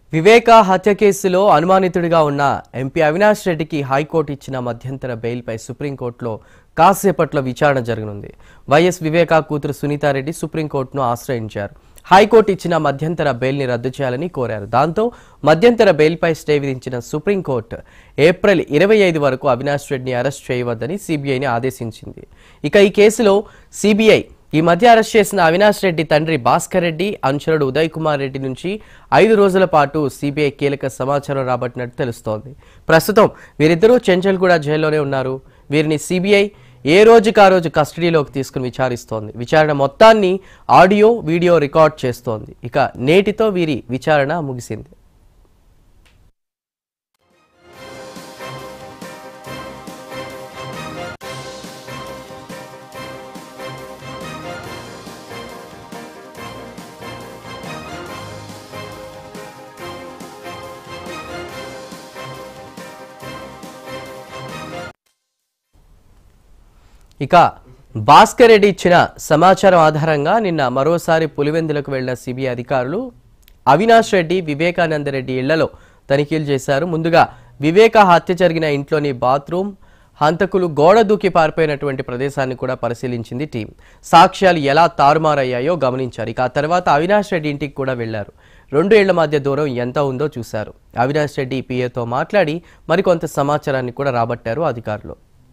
వివేక హత్య కేసులో అనుమానితుడిగా ఉన్న ఎంపీ అవినాష్ రెడ్డికి హైకోర్టు ఇచ్చిన మధ్యంతర బెయిల్పై సుప్రీంకోర్టులో కాసేపట్లో విచారణ జరగనుంది వైఎస్ వివేక కూతురు సునీతారెడ్డి సుప్రీంకోర్టును ఆశ్రయించారు హైకోర్టు ఇచ్చిన మధ్యంతర బెయిల్ని రద్దు చేయాలని కోరారు దాంతో మధ్యంతర బెయిల్పై స్టే విధించిన సుప్రీంకోర్టు ఏప్రిల్ ఇరవై ఐదు వరకు అవినాష్ రెడ్డిని అరెస్ట్ చేయవద్దని సిబిఐని ఆదేశించింది ఇక ఈ కేసులో సిబిఐ ఈ మధ్య అరెస్ట్ చేసిన అవినాష్ రెడ్డి తండ్రి భాస్కర్ రెడ్డి అనుచరుడు ఉదయ్ కుమార్ రెడ్డి నుంచి ఐదు రోజుల పాటు సిబిఐ కీలక సమాచారం రాబట్టినట్టు తెలుస్తోంది ప్రస్తుతం వీరిద్దరూ చెంచల్గూడ జైల్లోనే ఉన్నారు వీరిని సిబిఐ ఏ రోజుకి ఆ రోజు కస్టడీలోకి తీసుకుని విచారిస్తోంది విచారణ మొత్తాన్ని ఆడియో వీడియో రికార్డ్ చేస్తోంది ఇక నేటితో వీరి విచారణ ముగిసింది ఇక భాస్కర్ రెడ్డి ఇచ్చిన సమాచారం ఆధారంగా నిన్న మరోసారి పులివెందులకు వెళ్లిన సిబిఐ అధికారులు అవినాష్ రెడ్డి వివేకానంద రెడ్డి ఇళ్లలో తనిఖీలు చేశారు ముందుగా వివేక హత్య జరిగిన ఇంట్లోని బాత్రూమ్ హంతకులు గోడ దూకి పారిపోయినటువంటి ప్రదేశాన్ని కూడా పరిశీలించింది టీం సాక్ష్యాలు ఎలా తారుమారయ్యాయో గమనించారు ఇక ఆ తర్వాత అవినాష్ రెడ్డి ఇంటికి కూడా వెళ్లారు రెండు ఏళ్ల మధ్య దూరం ఎంత ఉందో చూశారు అవినాష్ రెడ్డి పిఏతో మాట్లాడి మరికొంత సమాచారాన్ని కూడా రాబట్టారు అధికారులు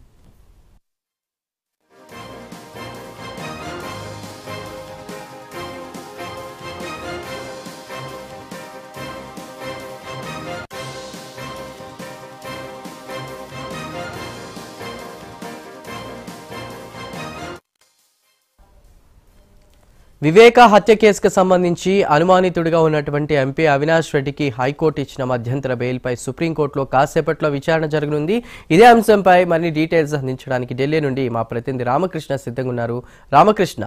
వివేక హత్య కేసుకు సంబంధించి అనుమానితుడిగా ఉన్నటువంటి ఎంపీ అవినాష్ రెడ్డికి హైకోర్టు ఇచ్చిన మధ్యంతర బెయిల్పై సుప్రీంకోర్టులో కాసేపట్లో విచారణ జరగనుంది ఇదే అంశంపై మరిన్ని డీటెయిల్స్ అందించడానికి ఢిల్లీ నుండి మా ప్రతినిధి రామకృష్ణ సిద్ధంగా ఉన్నారు రామకృష్ణ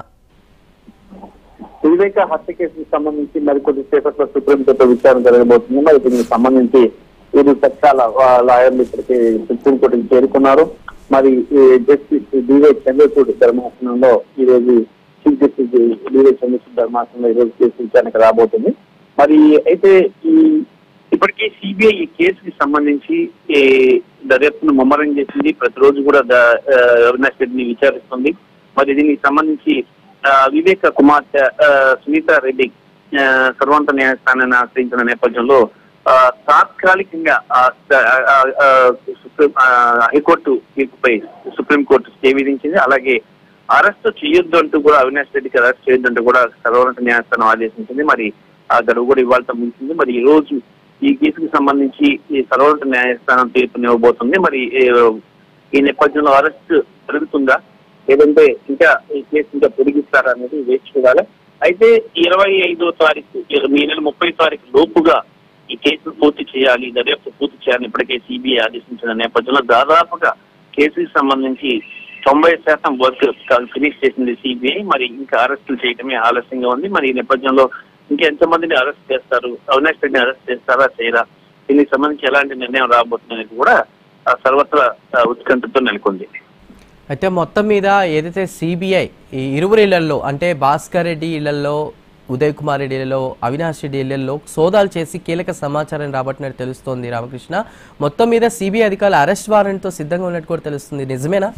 వివేక హత్య కేసుకు సంబంధించి మరికొద్ది సేపట్లో సుప్రీంకోర్టు విచారణ జరగబోతుంది మరి దీనికి సంబంధించి ఇరు పక్షాల ఆ, లాయర్లు ఇప్పటికే సుప్రీంకోర్టుకి చేరుకున్నారు మరి ఈ జస్టిస్ డివై చంద్రచూడ్ ధర్మాసనంలో ఈ రోజు చీఫ్ జస్టిస్ డివై చంద్రచూడ్ ధర్మాసనంలో ఈ రోజు కేసు విచారణకు రాబోతుంది మరి అయితే ఈ ఇప్పటికే సిబిఐ ఈ కేసుకి సంబంధించి ఈ దర్యాప్తును ముమ్మరం చేసింది ప్రతిరోజు కూడా ద- ఆ, అవినాష్ రెడ్డిని విచారిస్తుంది మరి దీనికి సంబంధించి ఆ, వివేక కుమార్తె ఆ, సునీత రెడ్డి ఆ, సర్వోన్నత న్యాయస్థానాన్ని ఆశ్రయించిన నేపథ్యంలో ఆ, తాత్కాలికంగా ఆ, ఆ, ఆ, సుప్రీం ఆ, హైకోర్టు తీర్పుపై సుప్రీంకోర్టు స్టే విధించింది అలాగే అరెస్ట్ చేయొద్దు అంటూ కూడా అవినాష్ రెడ్డికి అరెస్ట్ చేయొద్దు అంటూ కూడా సర్వోన్నత న్యాయస్థానం ఆదేశించింది మరి ఆ గడువు కూడా ఇవాళ ముగిసింది మరి ఈ రోజు ఈ కేసుకు సంబంధించి ఈ సర్వోన్నత న్యాయస్థానం తీర్పునివ్వబోతుంది మరి ఏ, ఈ నేపథ్యంలో అరెస్ట్ జరుగుతుందా లేదంటే ఇంకా ఈ కేసు ఇంకా పొడిగిస్తారా అనేది వేచి చూడాలి అయితే ఇరవై ఐదో తారీఖు ఇర- ఈ నెల ముప్పై తారీఖు లోపుగా ఈ కేసును పూర్తి చేయాలి దర్యాప్తు పూర్తి చేయాలని ఇప్పటికే సిబిఐ ఆదేశించిన నేపథ్యంలో దాదాపుగా కేసుకి సంబంధించి తొంభై శాతం వర్క్ ఫినిష్ చేసింది సిబిఐ మరి ఇంకా అరెస్టులు చేయడమే ఆలస్యంగా ఉంది మరి ఈ నేపథ్యంలో ఇంకా ఎంతమందిని అరెస్ట్ చేస్తారు అవినాష్ రెడ్డిని అరెస్ట్ చేస్తారా చేయరా దీనికి సంబంధించి ఎలాంటి నిర్ణయం రాబోతుంది అనేది కూడా ఆ, సర్వత్రా ఆ, ఉత్కంఠతో నెలకొంది అయితే మొత్తం మీద ఏదైతే సిబిఐ ఈ ఇరువురి ఇళ్లలో అంటే భాస్కర్ రెడ్డి ఇళ్లలో ఉదయ్ కుమార్ రెడ్డి ఇళ్లలో అవినాష్ రెడ్డి ఇళ్లలో సోదాలు చేసి కీలక సమాచారం రాబట్టినట్టు తెలుస్తోంది రామకృష్ణ మొత్తం మీద సిబిఐ అధికారులు అరెస్ట్ వారెంట్తో సిద్ధంగా ఉన్నట్టు కూడా తెలుస్తుంది నిజమేనా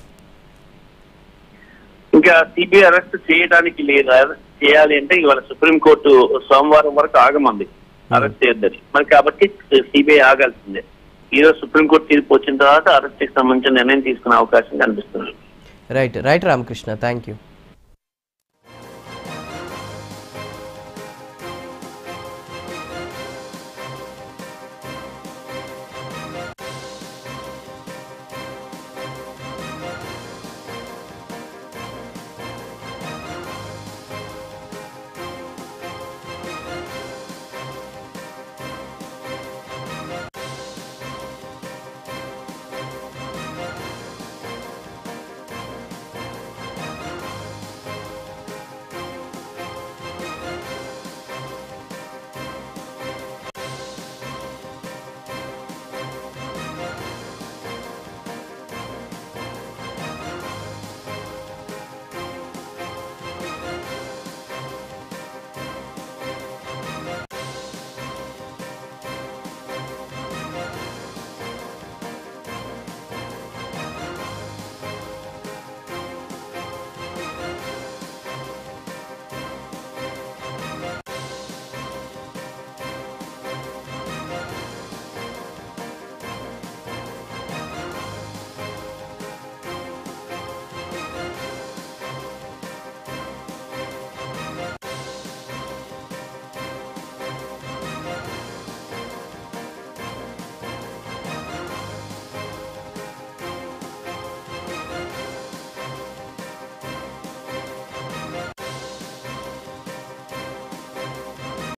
ఇంకా సిబిఐ అరెస్ట్ చేయడానికి లేదు అరెస్ట్ చేయాలి అంటే ఇవాళ సుప్రీంకోర్టు సోమవారం వరకు ఆగమంది అరెస్ట్ చేయొద్దని మరి కాబట్టి సిబిఐ ఆగాల్సిందే ఈ రోజు సుప్రీంకోర్టు తీర్పు వచ్చిన తర్వాత అరెస్ట్ కి సంబంధించిన నిర్ణయం తీసుకునే అవకాశం కనిపిస్తుంది right right Ramakrishna thank you